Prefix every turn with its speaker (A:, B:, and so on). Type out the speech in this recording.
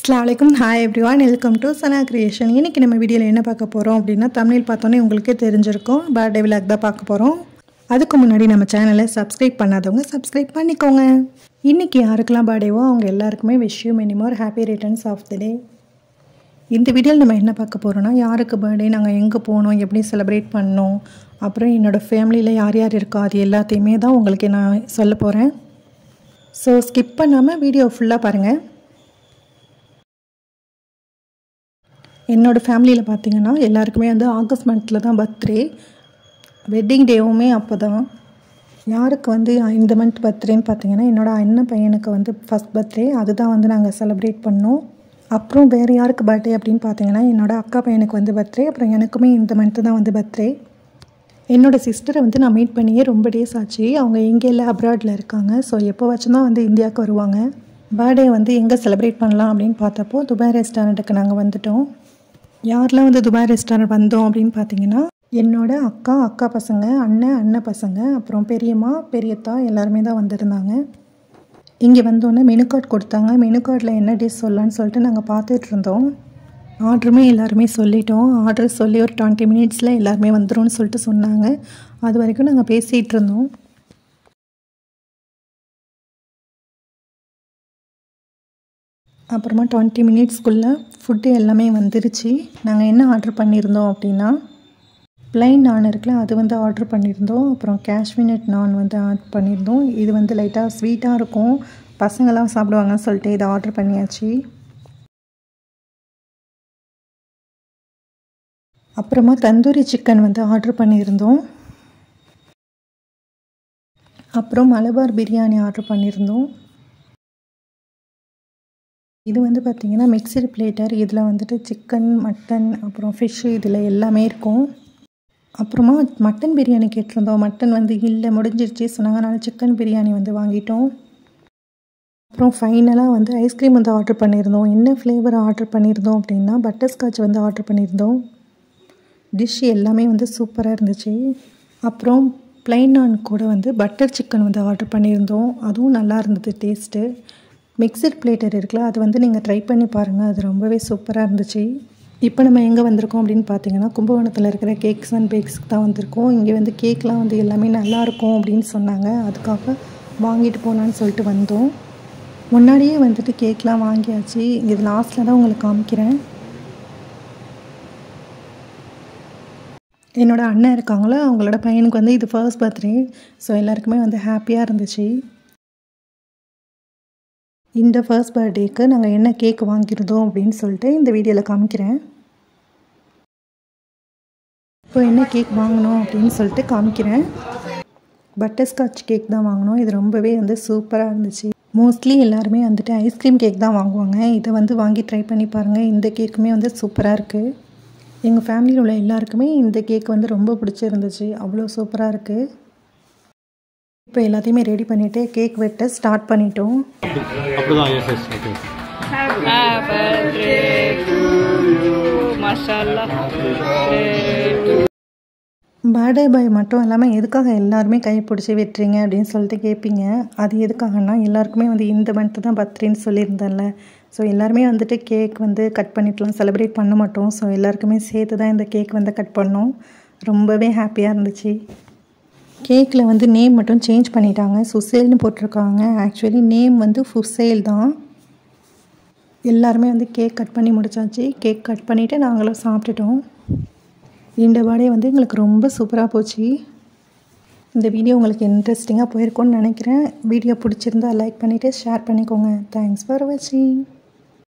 A: அஸ்லாமலைக்கும் hi everyone welcome to Sana creation இன்றைக்கி நம்ம வீடியோவில் என்ன பார்க்க போகிறோம் அப்படின்னா தமிழ் பார்த்தோன்னே உங்களுக்கே தெரிஞ்சிருக்கும் பர்த்டே விலாக் தான் பார்க்க போகிறோம் அதுக்கு முன்னாடி நம்ம சேனலை சப்ஸ்கிரைப் பண்ணாதவங்க சப்ஸ்கிரைப் பண்ணிக்கோங்க இன்றைக்கி யாருக்கெல்லாம் பர்த்டேவோ அவங்க எல்லாருக்குமே wish you many more happy returns of the day இந்த வீடியோவில் நம்ம என்ன பார்க்க போகிறோம்னா யாருக்கு பர்த்டே நாங்கள் எங்கே போனோம் எப்படி செலிப்ரேட் பண்ணோம் அப்புறம் என்னோடய ஃபேமிலியில் யார் யார் இருக்கோ அது எல்லாத்தையுமே தான் உங்களுக்கு நான் சொல்ல போகிறேன் ஸோ ஸ்கிப் பண்ணாமல் வீடியோ ஃபுல்லாக பாருங்கள் என்னோடய ஃபேமிலியில் பார்த்தீங்கன்னா எல்லாருக்குமே வந்து ஆகஸ்ட் மந்தில் தான் பர்த்டே வெட்டிங் டேவுமே அப்போ தான் யாருக்கு வந்து இந்த மந்த் பர்த்டேன்னு பார்த்தீங்கன்னா என்னோடய அண்ணன் பையனுக்கு வந்து ஃபஸ்ட் பர்த்டே அதுதான் வந்து நாங்கள் செலிப்ரேட் பண்ணோம் அப்புறம் வேறு யாருக்கு பர்த்டே அப்படின்னு பார்த்தீங்கன்னா என்னோடய அக்கா பையனுக்கு வந்து பர்த்டே அப்புறம் எனக்குமே இந்த மந்த்து தான் வந்து பர்த்டே என்னோடய சிஸ்டரை வந்து நான் மீட் பண்ணியே ரொம்ப டேஸ் ஆச்சு அவங்க எங்கே இல்லை அப்ராடில் இருக்காங்க ஸோ எப்போ வச்சு தான் வந்து இந்தியாவுக்கு வருவாங்க பர்த்டே வந்து எங்கே செலிப்ரேட் பண்ணலாம் அப்படின்னு பார்த்தப்போ துபாய் ரெஸ்டாரண்ட்டுக்கு நாங்கள் வந்துட்டோம் யாரெல்லாம் வந்து துபாய் ரெஸ்டாரண்ட் வந்தோம் அப்படின்னு பார்த்தீங்கன்னா என்னோட அக்கா அக்கா பசங்க அண்ணன் அண்ணன் பசங்க அப்புறம் பெரியம்மா பெரியத்தா எல்லாருமே தான் வந்திருந்தாங்க இங்கே வந்தோடனே மெனு கார்டு கொடுத்தாங்க மெனு கார்டில் என்ன டிஷ் சொல்லலான்னு சொல்லிட்டு நாங்கள் பார்த்துட்டு இருந்தோம் ஆர்டருமே எல்லாருமே சொல்லிட்டோம் ஆர்டர் சொல்லி ஒரு டுவெண்ட்டி மினிட்ஸில் எல்லாருமே வந்துடும்னு சொல்லிட்டு சொன்னாங்க அது வரைக்கும் நாங்கள் பேசிகிட்டு இருந்தோம் அப்புறமா டுவெண்ட்டி மினிட்ஸ்க்குள்ளே ஃபுட்டு எல்லாமே வந்துருச்சு நாங்கள் என்ன ஆர்டர் பண்ணியிருந்தோம் அப்படின்னா ப்ளைன் நான் இருக்குல்ல அது வந்து ஆர்டர் பண்ணியிருந்தோம் அப்புறம் காஷ்மீனட் நான் வந்து ஆர்டர் பண்ணியிருந்தோம் இது வந்து லைட்டாக ஸ்வீட்டாக இருக்கும் பசங்களாம் சாப்பிடுவாங்கன்னு சொல்லிட்டு இதை ஆர்டர் பண்ணியாச்சு அப்புறமா தந்தூரி சிக்கன் வந்து ஆர்டர் பண்ணியிருந்தோம் அப்புறம் மலபார் பிரியாணி ஆர்டர் பண்ணியிருந்தோம் இது வந்து பார்த்திங்கன்னா மிக்சடு பிளேட்டர் இதில் வந்துட்டு சிக்கன் மட்டன் அப்புறம் ஃபிஷ்ஷு இதில் எல்லாமே இருக்கும் அப்புறமா மட்டன் பிரியாணி கேட்டிருந்தோம் மட்டன் வந்து இல்லை முடிஞ்சிருச்சு சொன்னாங்க அதனால் சிக்கன் பிரியாணி வந்து வாங்கிட்டோம் அப்புறம் ஃபைனலாக வந்து ஐஸ்கிரீம் வந்து ஆர்டர் பண்ணியிருந்தோம் என்ன ஃப்ளேவர் ஆர்டர் பண்ணியிருந்தோம் அப்படின்னா பட்டர்ஸ்காட்ச் வந்து ஆர்டர் பண்ணியிருந்தோம் டிஷ் எல்லாமே வந்து சூப்பராக இருந்துச்சு அப்புறம் ப்ளைன் நான் கூட வந்து பட்டர் சிக்கன் வந்து ஆர்டர் பண்ணியிருந்தோம் அதுவும் நல்லா இருந்தது டேஸ்ட்டு மிக்சட் பிளேட்டர் இருக்குல்ல அது வந்து நீங்கள் ட்ரை பண்ணி பாருங்கள் அது ரொம்பவே சூப்பராக இருந்துச்சு இப்போ நம்ம எங்கே வந்திருக்கோம் அப்படின்னு பார்த்தீங்கன்னா கும்பகோணத்தில் இருக்கிற கேக்ஸ் அண்ட் பேக்ஸ்க்கு தான் வந்திருக்கோம் இங்கே வந்து கேக்லாம் வந்து எல்லாமே நல்லாயிருக்கும் அப்படின்னு சொன்னாங்க அதுக்காக வாங்கிட்டு போகலான்னு சொல்லிட்டு வந்தோம் முன்னாடியே வந்துட்டு கேக்லாம் வாங்கியாச்சு இது லாஸ்ட்டில் தான் உங்களுக்கு காமிக்கிறேன் என்னோடய அண்ணன் இருக்காங்களோ அவங்களோட பையனுக்கு வந்து இது ஃபர்ஸ்ட் பர்த்டே ஸோ எல்லாருக்குமே வந்து ஹாப்பியாக இருந்துச்சு இந்த ஃபர்ஸ்ட் பர்த்டேக்கு நாங்கள் என்ன கேக் வாங்கியிருந்தோம் அப்படின்னு சொல்லிட்டு இந்த வீடியோவில் காமிக்கிறேன் இப்போ என்ன கேக் வாங்கினோம் அப்படின்னு சொல்லிட்டு காமிக்கிறேன் பட்டர்ஸ்காட்ச் கேக் தான் வாங்கினோம் இது ரொம்பவே வந்து சூப்பராக இருந்துச்சு மோஸ்ட்லி எல்லாருமே வந்துட்டு ஐஸ்கிரீம் கேக் தான் வாங்குவாங்க இதை வந்து வாங்கி ட்ரை பண்ணி பாருங்கள் இந்த கேக்குமே வந்து சூப்பராக இருக்குது எங்கள் ஃபேமிலியில் உள்ள எல்லாருக்குமே இந்த கேக் வந்து ரொம்ப பிடிச்சிருந்துச்சு அவ்வளோ சூப்பராக இருக்குது இப்போ எல்லாத்தையுமே ரெடி பண்ணிவிட்டு கேக் வெட்ட ஸ்டார்ட் பண்ணிட்டோம்
B: அப்படிதான் yes yes okay
A: birthday boy மட்டும் இல்லாமல் எதுக்காக எல்லாருமே கை பிடிச்சி வெட்டுறீங்க அப்படின்னு சொல்லிட்டு கேட்பீங்க அது எதுக்காகனா எல்லாருக்குமே வந்து இந்த மந்த்து தான் பர்த்டேன்னு சொல்லியிருந்தேன்ல ஸோ எல்லாருமே வந்துட்டு கேக் வந்து கட் பண்ணிக்கலாம் செலிப்ரேட் பண்ண மாட்டோம் ஸோ எல்லாருக்குமே சேர்த்து தான் இந்த கேக் வந்து கட் பண்ணோம் ரொம்பவே ஹாப்பியாக இருந்துச்சு கேக்கில் வந்து நேம் மட்டும் சேஞ்ச் பண்ணிட்டாங்க சுசேல்னு போட்டிருக்காங்க ஆக்சுவலி நேம் வந்து ஃபுசேல் தான் எல்லாருமே வந்து கேக் கட் பண்ணி முடிச்சாச்சு கேக் கட் பண்ணிவிட்டு நாங்களும் சாப்பிட்டுட்டோம் இந்த பர்த்டே வந்து எங்களுக்கு ரொம்ப சூப்பராக போச்சு இந்த வீடியோ உங்களுக்கு இன்ட்ரெஸ்டிங்காக போயிருக்கோன்னு நினைக்கிறேன் வீடியோ பிடிச்சிருந்தா லைக் பண்ணிவிட்டு ஷேர் பண்ணிக்கோங்க தேங்க்ஸ் ஃபார் வாட்சிங்